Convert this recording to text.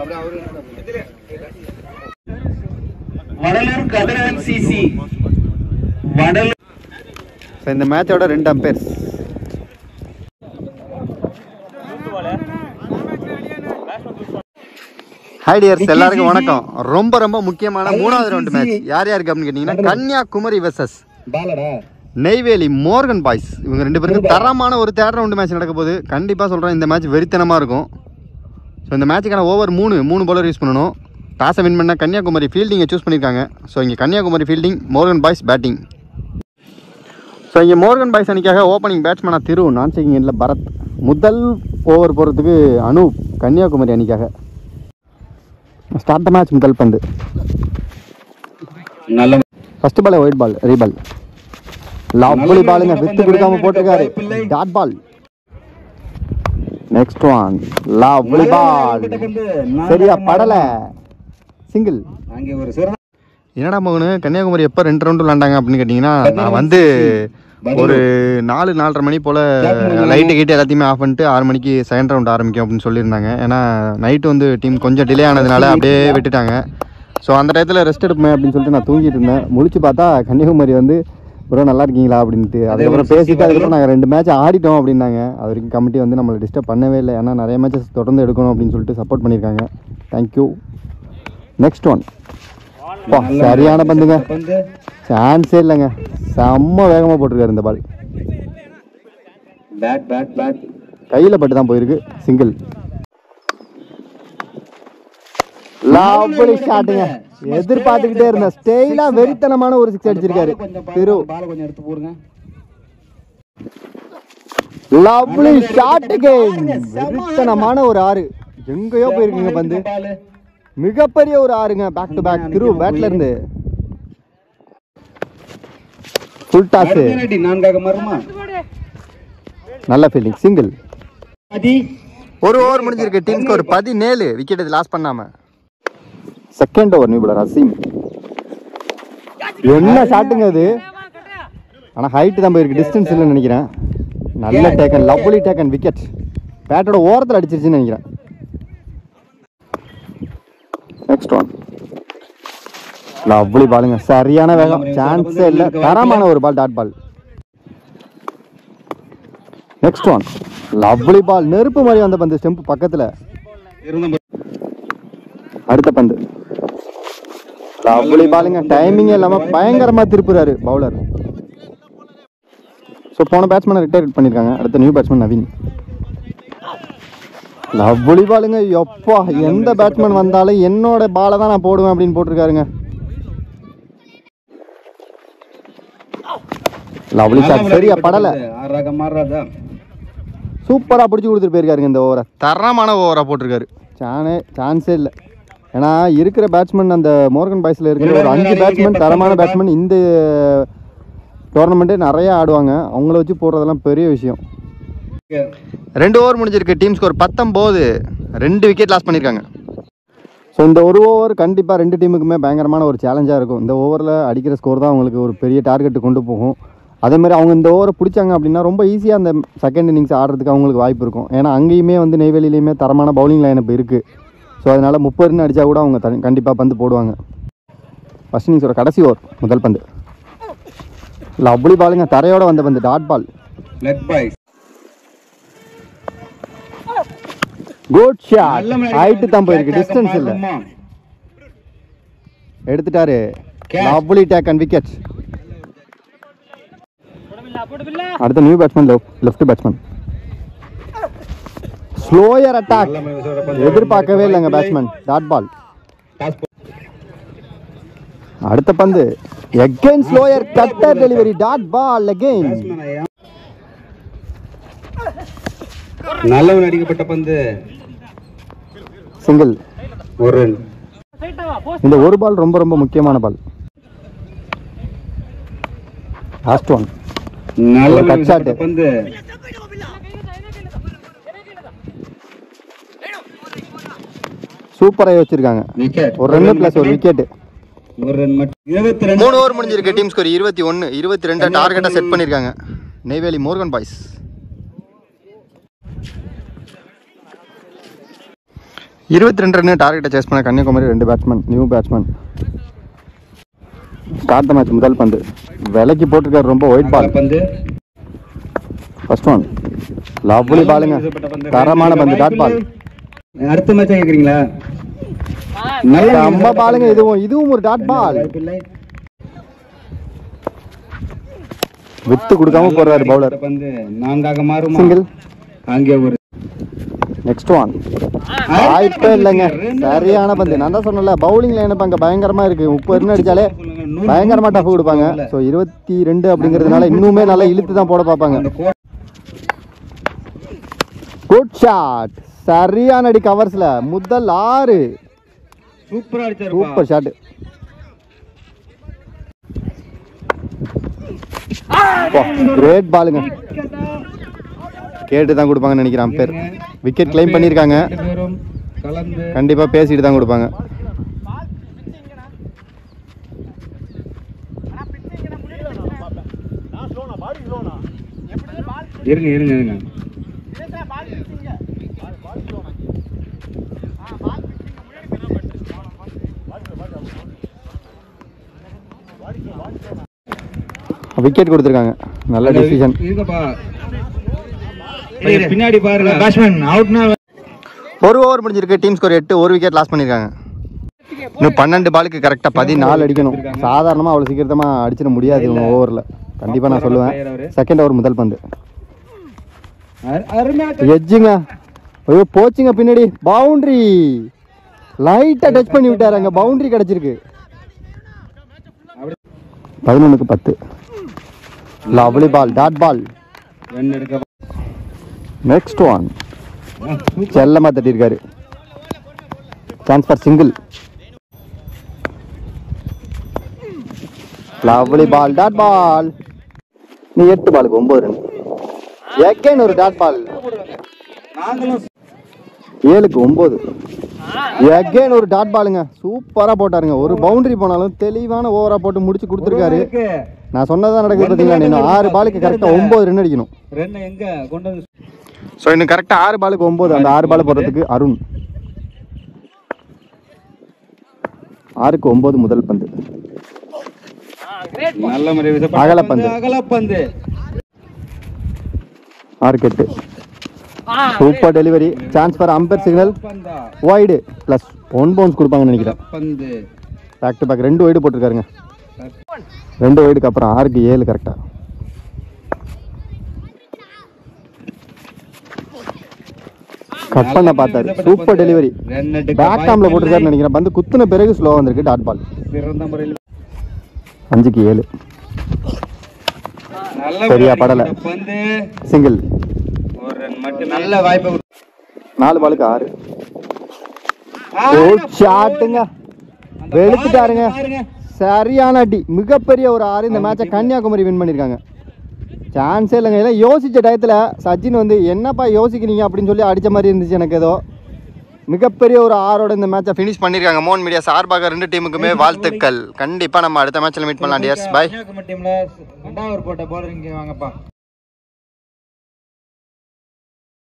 Vadalur Kathiravan CC Vadalur so இந்த மேட்சோட ரெண்டு அம்பேர்ஸ் ஹாய் டியர்ஸ் எல்லாருக்கும் வணக்கம் ரொம்ப ரொம்ப முக்கியமான மூணாவது ரவுண்டு மேட்ச் யார் யாருக்கு அப்படின்னு கேட்டிங்கன்னா கன்னியாகுமரி வெர்சஸ் பாலடா நெய்வேலி மோர்கன் பாய்ஸ் இவங்க ரெண்டு பேருக்கு தரமான ஒரு தேர்ட் ரவுண்டு மேட்ச் நடக்க போகுது கண்டிப்பாக சொல்கிறேன் இந்த மேட்ச் வெறித்தனமாக இருக்கும் ஸோ இந்த மேட்சுக்கான ஓவர் மூணு மூணு bowler யூஸ் பண்ணணும் டாஸை வின் பண்ண கன்னியாகுமரி ஃபீல்டிங்கை சூஸ் பண்ணியிருக்காங்க ஸோ இங்கே Kanyakumari fielding Morgan boys batting so இங்கே மோர்கன் பாய்ஸ் அணிக்காக ஓப்பனிங் பேட்ஸ்மேனாக திரு நான் செக்கிங் எண்ணில் பரத் முதல் ஓவர் போகிறதுக்கு அனூப் கன்னியாகுமரி அணிக்காக ஸ்டார்ட் த மேட்ச் முதல் பந்து நல்ல ஃபர்ஸ்ட் பால் ஒயிட் பால் ரீபால் லவ்லி பாலுங்க வித்து கொடுக்காம போட்டிருக்காரு dot ball next one lovely ball சரியா படல சிங்கிள் அங்கே ஒரு சிறந்த என்னடா மகனு கன்னியாகுமரி எப்போ ரெண்டு ரவுண்டு விளாண்டாங்க அப்படின்னு கேட்டிங்கன்னா நான் வந்து ஒரு நாலு நாலரை மணி போல் லைட்டு கீட்டு எல்லாத்தையுமே ஆஃப் பண்ணிட்டு ஆறு மணிக்கு செகண்ட் ரவுண்ட் ஆரம்பிக்கும் அப்படின்னு சொல்லியிருந்தாங்க ஏன்னா நைட்டு வந்து டீம் கொஞ்சம் டிலே ஆனதுனால அப்படியே விட்டுட்டாங்க ஸோ அந்த டயத்தில் ரெஸ்ட் எடுப்பேன் அப்படின்னு சொல்லிட்டு நான் தூங்கிட்டு இருந்தேன் முழிச்சு பார்த்தா கன்னியாகுமரி வந்து ப்ரோ நல்லா இருக்கீங்களா அப்படின்ட்டு அதுக்கப்புறம் பேசிட்டு அதுக்கப்புறம் நாங்கள் ரெண்டு மேட்ச் ஆடிட்டோம் அப்படின்னாங்க அது வரைக்கும் கமிட்டி வந்து நம்மளை டிஸ்டர்ப் பண்ணவே இல்லை ஏன்னா நிறைய மேட்சஸ் தொடர்ந்து எடுக்கணும் அப்படின்னு சொல்லிட்டு சப்போர்ட் பண்ணியிருக்காங்க தேங்க்யூ நெக்ஸ்ட் ஒன் பா சரியான பந்துங்க பந்து சான்ஸே இல்லைங்க செம்ம வேகமாக போட்டிருக்காரு இந்த பால் பேட் பேட் பேட் கையில் பட்டு தான் போயிருக்கு சிங்கிள் லவ்லி ஷாட்டுங்க எதிர்பார்த்துக்கிட்டே இருந்தேன் ஸ்டெயிலா வெறித்தனமான ஒரு சிக்ஸ் அடிச்சிருக்காரு திரு பால கொஞ்சம் எடுத்து போடுங்க லவ்லி ஷாட் கேம் வெறித்தனமான ஒரு ஆறு எங்கேயோ போயிருக்குங்க பந்து பாலு மிகப்பெரிய ஒரு ஆறுங்க பேக் டு பேக் திரு பேட்ல இருந்து ஃபுல் டாஸ் அடி நான்காக மருமா நல்ல ஃபீல்டிங் சிங்கிள் அதி ஒரு ஓவர் முடிஞ்சிருக்கு டீம் ஸ்கோர் பதினேழு விக்கெட் லாஸ் பண்ணாம second over new bowler Azeem என்ன ஷாட்டுங்க அது ஆனா ஹைட் தான் போயிருக்கு டிஸ்டன்ஸ் இல்லைன்னு நினைக்கிறேன் நல்ல டேக்கன் லவ்லி டேக்கன் விக்கெட் பேட்டோட ஓரத்தில் அடிச்சிருச்சுன்னு நினைக்கிறேன் நெக்ஸ்ட் ஒன் லவ்லி பாலுங்க சரியான வேகம் சான்ஸே இல்லை தரமான ஒரு ball dot ball next one lovely ball நெருப்பு மாதிரி வந்த பந்து ஸ்டெம்ப் பக்கத்துல இருந்த அடுத்த பந்து லவ்லி பாலுங்க டைமிங்கே இல்லாம பயங்கரமா திருப்புறாரு பவுலர் ஸோ போன பேட்ஸ்மேனை ரிட்டையர் பண்ணியிருக்காங்க அடுத்த நியூ பேட்ஸ்மேன் நவீன் லவ்லி பாலுங்க எப்பா எந்த பேட்ஸ்மேன் வந்தாலும் என்னோட பாலை தான் நான் போடுவேன் அப்படின்னு போட்டிருக்காருங்க லவ்லி ஷாட் சரியா படல ஆறாக மாறாதா சூப்பராக பிடிச்சி கொடுத்துட்டு போயிருக்காருங்க இந்த ஓவரை தரமான ஓவராக போட்டிருக்காரு சானே சான்ஸே இல்லை ஏன்னா இருக்கிற பேட்ஸ்மேன் அந்த மோர்கன் பாய்ஸில் இருக்கிற ஒரு அஞ்சு பேட்ஸ்மேன் தரமான பேட்ஸ்மேன் இந்த டோர்னமெண்ட்டே நிறைய ஆடுவாங்க அவங்கள வச்சு போடுறதெல்லாம் பெரிய விஷயம் ரெண்டு ஓவர் முடிஞ்சிருக்கு டீம் ஸ்கோர் பத்தொம்போது ரெண்டு விக்கெட் லாஸ் பண்ணியிருக்காங்க ஸோ இந்த ஒரு ஓவர் கண்டிப்பாக ரெண்டு டீமுக்குமே பயங்கரமான ஒரு சேலஞ்சாக இருக்கும் இந்த ஓவரில் அடிக்கிற ஸ்கோர் தான் அவங்களுக்கு ஒரு பெரிய டார்கெட்டு கொண்டு போகும் அதே மாதிரி அவங்க இந்த ஓவரை பிடிச்சாங்க அப்படின்னா ரொம்ப ஈஸியாக அந்த செகண்ட் இன்னிங்ஸ் ஆடுறதுக்கு அவங்களுக்கு வாய்ப்பு இருக்கும் ஏன்னா அங்கேயுமே வந்து நெய்வேலியிலையுமே தரமான பவுலிங் லைனப் இருக்குது ஸோ அதனால் முப்பது ரன் அடித்தா கூட அவங்க தனி கண்டிப்பாக பந்து போடுவாங்க ஃபஸ்ட் இன்னிங்ஸோட கடைசி ஓவர் முதல் பந்து லவ்லி பாலுங்க தரையோட வந்த பந்து dot ball leg byes good shot height தான் போயிருக்கு டிஸ்டன்ஸ் இல்லை எடுத்துட்டாரு லவ்லி டேக் அண்ட் விக்கெட் அடுத்த new batsman left batsman slower attack எதிர்பார்க்கவே இல்லைங்க பேட்ஸ்மேன் டாட் பால் அடுத்த பந்து again slower cutter delivery dot ball again நல்லவன் அடிக்கப்பட்ட பந்து சிங்கிள் ஒரு ரன் இந்த ஒரு பால் ரொம்ப ரொம்ப முக்கியமான பால் லாஸ்ட் ஒன் நல்லவன் cut shot. அடிக்கப்பட்ட பந்து சூப்பராக வச்சிருக்காங்க விக்கெட் ஒரு ரன் பிளஸ் ஒரு விக்கெட் ஒரு ரன் மட்டும் இருபத்தி ரெண்டு மூணு ஓவர் முடிஞ்சிருக்கு டீம் ஸ்கோர் இருபத்தி ஒன்று இருபத்தி ரெண்டு டார்கெட்டாக செட் பண்ணியிருக்காங்க நெய்வேலி மோர்கன் பாய்ஸ் இருபத்தி ரெண்டு ரன் டார்கெட்டை சேஸ் பண்ண கன்னியாகுமரி ரெண்டு batsman new batsman start the match முதல் பந்து விலைக்கு போட்டிருக்காரு ரொம்ப ஒயிட் பால் பந்து ஃபர்ஸ்ட் ஒன் லவ்லி பாலுங்க தரமான பந்து டாட் பால் அடுத்த மேட்ச் கேக்குறீங்களா நல்ல நம்ம பாலுங்க இதுவும் இதுவும் ஒரு டாட் பால் வாய்ப்பில்லை. வித்து கொடுக்காம போறாரு பவுலர் அடுத்த பந்து நான்காக மாறுமா சிங்கிள் அங்கே ஒரு நெக்ஸ்ட் ஒன் வாய்ப்பே இல்லைங்க சரியான பந்து நான் தான் சொன்னல பவுலிங் லைனப் அங்கே பயங்கரமா இருக்கு முப்பது ரன் அடிச்சாலே பயங்கரமா டஃப் கொடுப்பாங்க ஸோ இருபத்தி ரெண்டு அப்படிங்கிறதுனால இன்னுமே நல்லா இழுத்து தான் போட பார்ப்பாங்க அந்த கோட் குட் ஷாட் சரியான அடி கவர்ஸ்ல முதல் ஆறு சூப்பரா அடிச்சாரு சூப்பர் ஷாட் கிரேட் பாலுங்க கேட்டு தான் கொடுப்பாங்கன்னு நினைக்கிறேன் பேர் விக்கெட் கிளைம் பண்ணியிருக்காங்க ரெண்டு பேரும் கலந்து கண்டிப்பா பேசிட்டு தான் கொடுப்பாங்க இருங்க இருங்க இருங்க விக்கெட் கொடுத்துருக்காங்க நல்ல டிசிஷன் இருங்கப்பா கொஞ்சம் பின்னாடி பாருங்க பேட்ஸ்மேன் அவுட்னா ஒரு ஓவர் முடிஞ்சிருக்கு டீம் ஸ்கோர் எட்டு ஒரு விக்கெட் லாஸ் பண்ணியிருக்காங்க இன்னும் பன்னெண்டு பாலுக்கு கரெக்டாக பதினாலு அடிக்கணும் சாதாரணமாக அவ்வளோ சீக்கிரமாக அடிச்சிட முடியாது இவங்க ஓவரில் கண்டிப்பாக நான் சொல்லுவேன் செகண்ட் ஓவர் முதல் பந்து அருமையா எஜ்ஜுங்க ஐயோ போச்சுங்க பின்னாடி பவுண்டரி லைட்டாக டச் பண்ணி விட்டாரு அங்கே பவுண்டரி கிடச்சிருக்கு பதினொன்றுக்கு பத்து lovely ball dot ball run எடுக்க நெக்ஸ்ட் ஒன் செல்லமாக தட்டியிருக்காரு chance for single lovely ball dot ball நீ எட்டு பாலுக்கு ஒன்பது ரன் எக்கைன் ஒரு டாட் பால் நாங்களும் ஏழுக்கு ஒன்பது எக்கைன் ஒரு டாட் பாலுங்க சூப்பரா போட்டாருங்க ஒரு பவுண்டரி போனாலும் தெளிவான ஓவரா போட்டு முடிச்சு கொடுத்துருக்காரு இருக்கு. நான் சொன்னதான் நடக்குது பார்த்தீங்களா இன்னும் ஆறு பாலுக்கு கரெக்டாக ஒன்பது ரன் அடிக்கணும் ரன் எங்க கொண்டு வந்து ஸோ இன்னும் கரெக்டாக ஆறு பாலுக்கு ஒன்பது அந்த ஆறு பால் போடுறதுக்கு அருண் ஆறுக்கு ஒன்பது முதல் பந்து நல்ல முறை வீசப்பட்ட அகலப்பந்து. அகலப்பந்து ஆறுக்கு எட்டு super delivery chance for umpire signal பந்தா வைடு ப்ளஸ் ஒன் பவுன்ஸ் கொடுப்பாங்கன்னு நினைக்கிறேன் பந்து பேக் டு பேக் ரெண்டு வைடு போட்டிருக்காருங்க ரெண்டு வைடுக்கு அப்புறம் ஆறுக்கு ஏழு கரெக்டாக கட் பண்ண பார்த்தாரு சூப்பர் டெலிவரி ரன் எடுக்க பேக் டாம்ல போட்டிருக்காருன்னு நினைக்கிறேன் பந்து குத்துன பிறகு ஸ்லோ வந்திருக்கு டாட் பால் சிறந்த முறையில் அஞ்சுக்கு ஏழு நல்ல சரியா முறையில் படல. இந்த பந்து சிங்கிள் ஒரு ரன் மட்டும் நல்ல வாய்ப்பு கொடு- நாலு பாலுக்கு ஆறு ஆ, ஷாட்டுங்க அந்த வெளுத்துட்டாருங்க பாருங்க. சரியான அடி மிகப்பெரிய ஒரு ஆறு இந்த மேட்சை கன்னியாகுமரி வின் பண்ணியிருக்காங்க சான்ஸே இல்லைங்க இதெல்லாம் யோசிச்ச டயத்தில் சச்சின் வந்து என்னப்பா யோசிக்கிறீங்க அப்படின்னு சொல்லி அடிச்ச மாதிரி இருந்துச்சு எனக்கு ஏதோ மிகப்பெரிய ஒரு ஆரோட இந்த மேட்சை ஃபினிஷ் பண்ணியிருக்காங்க மோகன் மீடியா சார்பாக ரெண்டு டீமுக்குமே வாழ்த்துக்கள் கண்டிப்பாக நம்ம அடுத்த மேட்ச்சில் மீட் பண்ணலாம் டியர்ஸ் பாய் கன்னியாகுமரி டீம்ல ரெண்டாவது போட்ட போலர் இங்க வாங்கப்பா